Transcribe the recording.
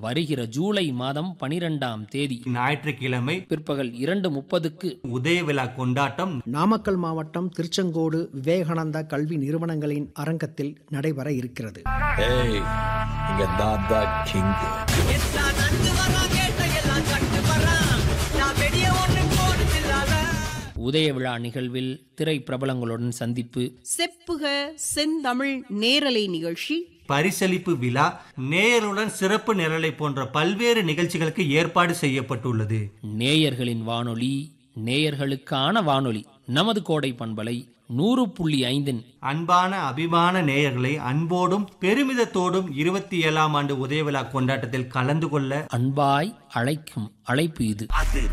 வருகிற ஜூலை மாதம் பனிரெண்டாம் தேதி ஞாயிற்றுக்கிழமை பிற்பகல் இரண்டு முப்பதுக்கு உதய விழா கொண்டாட்டம் நாமக்கல் மாவட்டம் திருச்செங்கோடு விவேகானந்தா கல்வி நிறுவனங்களின் அரங்கத்தில் நடைபெற இருக்கிறது ஏய் இங்க நான் தான் கிங் எல்லாம் நன்கு வரான் கேட்ட எல்லாம் கட்டு வரான் நான் வெடிய ஒண்ணு போடுதில்லாத உதய விழா நிகழ்வில் திரை பிரபலங்களுடன் சந்திப்பு செப்புக செந்தமிழ் நேரலை நிகழ்ச்சி பரிசளிப்பு விழா நேயருடன் சிறப்பு நிரலை போன்ற பல்வேறு நிகழ்ச்சிகளுக்கு ஏற்பாடு செய்யப்பட்டுள்ளது நேயர்களின் வானொலி நேயர்களுக்கான வானொலி நமது கோடை பண்பலை நூறு புள்ளி ஐந்தின் அன்பான அபிமான நேயர்களை அன்போடும் பெருமிதத்தோடும் இருபத்தி ஏழாம் ஆண்டு உதய விழா கொண்டாட்டத்தில் கலந்து கொள்ள அன்பாய் அழைக்கும் அழைப்பு இது